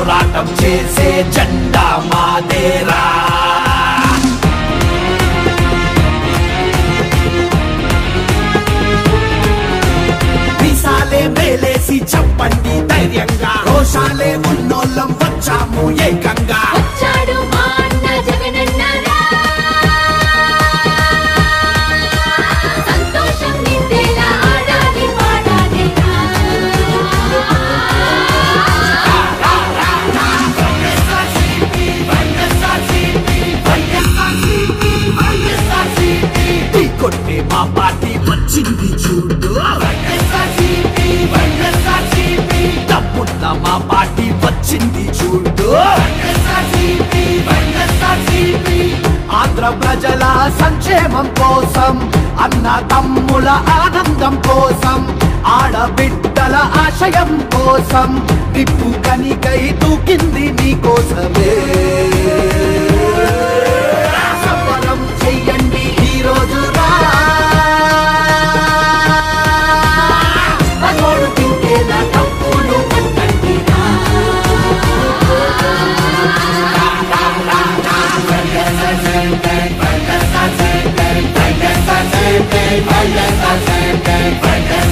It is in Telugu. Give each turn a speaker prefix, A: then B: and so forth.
A: పోరాటం చేసే జెండా మాదేరా మీసాలే మేలేసి చెప్పండి ధైర్యంగా రోషాలే ఉన్నోళ్ళం వచ్చాము ఏకంగా
B: వచ్చాడు మా అన్న జగనన్నరా సంతోషం నిండేలా ఆడాలి పాడాలిరా
A: ఢీ కొట్టే మా పార్టీ వచ్చింది చూడు డబ్బున్న మా పార్టీ వచ్చింది చూడు ఆంధ్ర ప్రజల సంక్షేమం కోసం అన్న తమ్ముల ఆనందం కోసం ఆడబిడ్డల ఆశయం కోసం నిప్పు కనికై దూకింది నీకోసమే సంబరం చెయ్యండి ఈ రోజు మనోడు తింటేలా తప్పులు పట్టండి రా